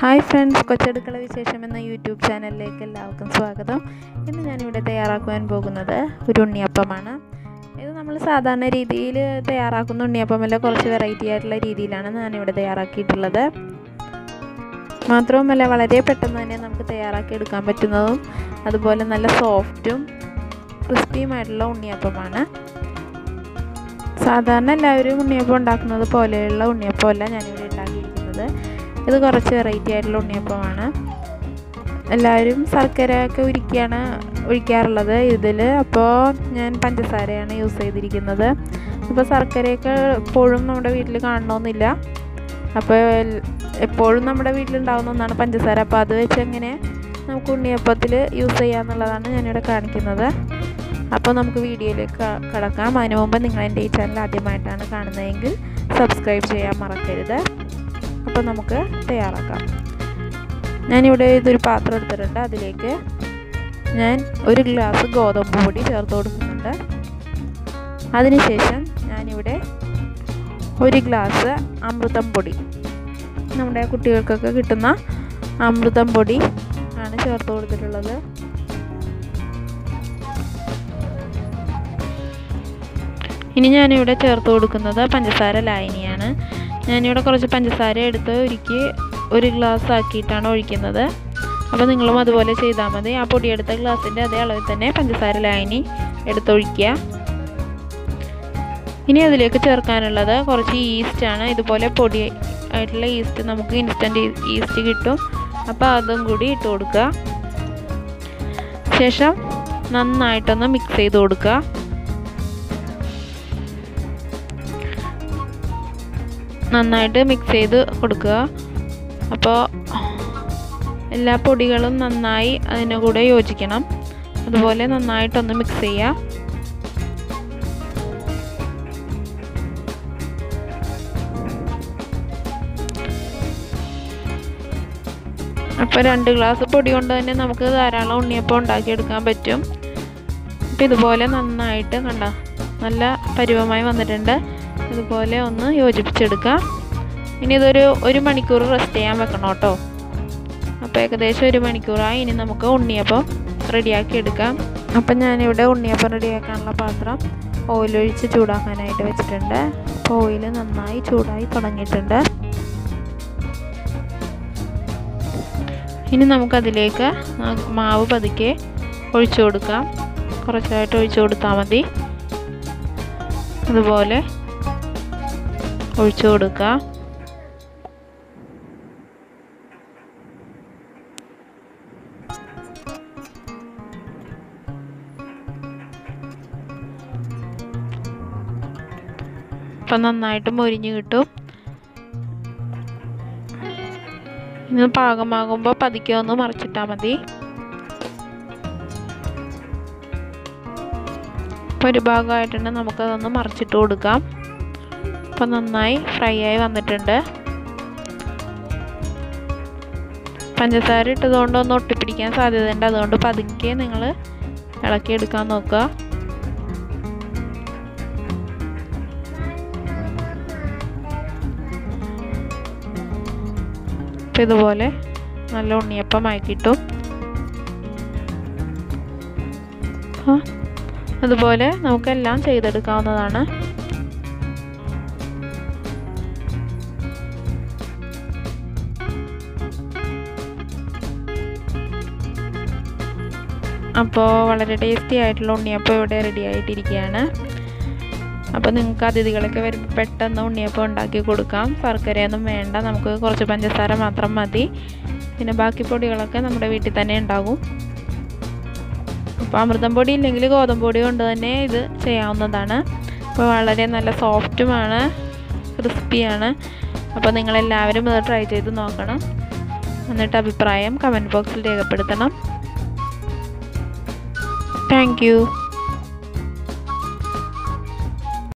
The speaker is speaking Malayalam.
ഹായ് ഫ്രണ്ട്സ് കൊച്ചടുക്കള വിശേഷം എന്ന യൂട്യൂബ് ചാനലിലേക്ക് എല്ലാവർക്കും സ്വാഗതം ഇന്ന് ഞാനിവിടെ തയ്യാറാക്കുവാൻ പോകുന്നത് ഒരു ഉണ്ണിയപ്പമാണ് ഇത് നമ്മൾ സാധാരണ രീതിയിൽ തയ്യാറാക്കുന്ന ഉണ്ണിയപ്പമല്ല കുറച്ച് വെറൈറ്റി ആയിട്ടുള്ള രീതിയിലാണ് ഞാനിവിടെ തയ്യാറാക്കിയിട്ടുള്ളത് മാത്രവുമല്ല വളരെ പെട്ടെന്ന് തന്നെ നമുക്ക് തയ്യാറാക്കി എടുക്കാൻ പറ്റുന്നതും അതുപോലെ നല്ല സോഫ്റ്റും ക്രിസ്പിയുമായിട്ടുള്ള ഉണ്ണിയപ്പമാണ് സാധാരണ എല്ലാവരും ഉണ്ണിയപ്പം ഉണ്ടാക്കുന്നത് പോലെയുള്ള ഉണ്ണിയപ്പമല്ല ഞാനിവിടെ ഉണ്ടാക്കിയിരിക്കുന്നത് ഇത് കുറച്ച് വെറൈറ്റി ആയിട്ടുള്ള ഉണ്ണിയപ്പമാണ് എല്ലാവരും ശർക്കരയൊക്കെ ഉരുക്കിയാണ് ഒഴിക്കാറുള്ളത് ഇതിൽ അപ്പോൾ ഞാൻ പഞ്ചസാരയാണ് യൂസ് ചെയ്തിരിക്കുന്നത് അപ്പോൾ ശർക്കരയൊക്കെ എപ്പോഴും നമ്മുടെ വീട്ടിൽ കാണണമെന്നില്ല അപ്പോൾ എപ്പോഴും നമ്മുടെ വീട്ടിലുണ്ടാകുന്ന ഒന്നാണ് പഞ്ചസാര അപ്പോൾ അത് വെച്ച് എങ്ങനെ നമുക്ക് ഉണ്ണിയപ്പത്തിൽ യൂസ് ചെയ്യാമെന്നുള്ളതാണ് ഞാനിവിടെ കാണിക്കുന്നത് അപ്പോൾ നമുക്ക് വീഡിയോയിലേക്ക് കടക്കാം അതിനു മുമ്പ് നിങ്ങൾ എൻ്റെ ഈ ചാനൽ ആദ്യമായിട്ടാണ് കാണുന്നതെങ്കിൽ സബ്സ്ക്രൈബ് ചെയ്യാൻ മറക്കരുത് അപ്പോൾ നമുക്ക് തയ്യാറാക്കാം ഞാനിവിടെ ഇതൊരു പാത്രം എടുത്തിട്ടുണ്ട് അതിലേക്ക് ഞാൻ ഒരു ഗ്ലാസ് ഗോതമ്പ് പൊടി ചേർത്ത് കൊടുക്കുന്നുണ്ട് അതിനുശേഷം ഞാനിവിടെ ഒരു ഗ്ലാസ് അമൃതം പൊടി നമ്മുടെ കുട്ടികൾക്കൊക്കെ കിട്ടുന്ന അമൃതം പൊടി ആണ് ചേർത്ത് കൊടുത്തിട്ടുള്ളത് ഇനി ഞാനിവിടെ ചേർത്ത് കൊടുക്കുന്നത് പഞ്ചസാര ലായനിയാണ് ഞാനിവിടെ കുറച്ച് പഞ്ചസാര എടുത്ത് ഉരുക്കി ഒരു ഗ്ലാസ് ആക്കിയിട്ടാണ് ഒഴിക്കുന്നത് അപ്പോൾ നിങ്ങളും അതുപോലെ ചെയ്താൽ മതി ആ പൊടിയെടുത്ത ഗ്ലാസിൻ്റെ അതേ അളവിൽ തന്നെ പഞ്ചസാര ലായനി എടുത്തൊഴിക്കുക ഇനി അതിലേക്ക് ചേർക്കാനുള്ളത് കുറച്ച് ഈസ്റ്റാണ് ഇതുപോലെ പൊടി ആയിട്ടുള്ള ഈസ്റ്റ് നമുക്ക് ഇൻസ്റ്റൻറ്റ് ഈസ്റ്റ് കിട്ടും അപ്പോൾ അതും കൂടി ഇട്ട് കൊടുക്കുക ശേഷം നന്നായിട്ടൊന്ന് മിക്സ് ചെയ്ത് കൊടുക്കുക നന്നായിട്ട് മിക്സ് ചെയ്ത് കൊടുക്കുക അപ്പോൾ എല്ലാ പൊടികളും നന്നായി അതിൻ്റെ കൂടെ യോജിക്കണം അതുപോലെ നന്നായിട്ടൊന്ന് മിക്സ് ചെയ്യുക അപ്പോൾ രണ്ട് ഗ്ലാസ് പൊടി കൊണ്ട് തന്നെ നമുക്ക് ധാരാളം ഉണ്ണിയപ്പം ഉണ്ടാക്കിയെടുക്കാൻ പറ്റും അപ്പോൾ ഇതുപോലെ നന്നായിട്ട് കണ്ട നല്ല പരുവമായി വന്നിട്ടുണ്ട് ഇതുപോലെ ഒന്ന് യോജിപ്പിച്ചെടുക്കുക ഇനി ഇതൊരു ഒരു മണിക്കൂർ റെസ്റ്റ് ചെയ്യാൻ വെക്കണം കേട്ടോ അപ്പോൾ ഏകദേശം ഒരു മണിക്കൂറായി ഇനി നമുക്ക് ഉണ്ണിയപ്പം റെഡിയാക്കി എടുക്കാം അപ്പം ഞാനിവിടെ ഉണ്ണിയപ്പം റെഡിയാക്കാനുള്ള പാത്രം ഓയിലൊഴിച്ച് ചൂടാക്കാനായിട്ട് വെച്ചിട്ടുണ്ട് അപ്പോൾ ഓയിൽ നന്നായി ചൂടായി തുടങ്ങിയിട്ടുണ്ട് ഇനി നമുക്കതിലേക്ക് മാവ് പതുക്കെ ഒഴിച്ചു കൊടുക്കാം കുറച്ചായിട്ട് ഒഴിച്ചു കൊടുത്താൽ മതി അതുപോലെ ഒഴിച്ചു കൊടുക്കുക അപ്പം നന്നായിട്ട് മൊരിഞ്ഞ് കിട്ടും ഇത് പാകമാകുമ്പോൾ പതുക്കെ ഒന്ന് മറിച്ചിട്ടാൽ മതി ഇപ്പോൾ ഒരു ഭാഗമായിട്ടുണ്ട് നമുക്കതൊന്ന് മറിച്ചിട്ട് കൊടുക്കാം അപ്പോൾ നന്നായി ഫ്രൈ ആയി വന്നിട്ടുണ്ട് പഞ്ചസാര ഇട്ടതുകൊണ്ട് ഒന്ന് ഒട്ടിപ്പിടിക്കാൻ സാധ്യതയുണ്ട് അതുകൊണ്ട് പതുക്കെ നിങ്ങൾ ഇളക്കിയെടുക്കാൻ നോക്കുക അപ്പം ഇതുപോലെ നല്ല ഉണ്ണിയപ്പമായി കിട്ടും അതുപോലെ നമുക്കെല്ലാം ചെയ്തെടുക്കാവുന്നതാണ് അപ്പോൾ വളരെ ടേസ്റ്റി ആയിട്ടുള്ള ഉണ്ണിയപ്പം ഇവിടെ റെഡി ആയിട്ടിരിക്കുകയാണ് അപ്പോൾ നിങ്ങൾക്ക് അതിഥികളൊക്കെ വരുമ്പോൾ പെട്ടെന്ന് ഉണ്ണിയപ്പം ഉണ്ടാക്കി കൊടുക്കാം ശർക്കരയൊന്നും വേണ്ട നമുക്ക് കുറച്ച് പഞ്ചസാര മാത്രം മതി പിന്നെ ബാക്കി പൊടികളൊക്കെ നമ്മുടെ വീട്ടിൽ തന്നെ ഉണ്ടാകും അപ്പോൾ അമൃതം പൊടി ഇല്ലെങ്കിൽ ഗോതമ്പ് പൊടി കൊണ്ട് തന്നെ ഇത് ചെയ്യാവുന്നതാണ് അപ്പോൾ വളരെ നല്ല സോഫ്റ്റുമാണ് ക്രിസ്പിയാണ് അപ്പോൾ നിങ്ങളെല്ലാവരും ഇത് ട്രൈ ചെയ്ത് നോക്കണം എന്നിട്ട് അഭിപ്രായം കമൻറ്റ് ബോക്സിൽ രേഖപ്പെടുത്തണം താങ്ക്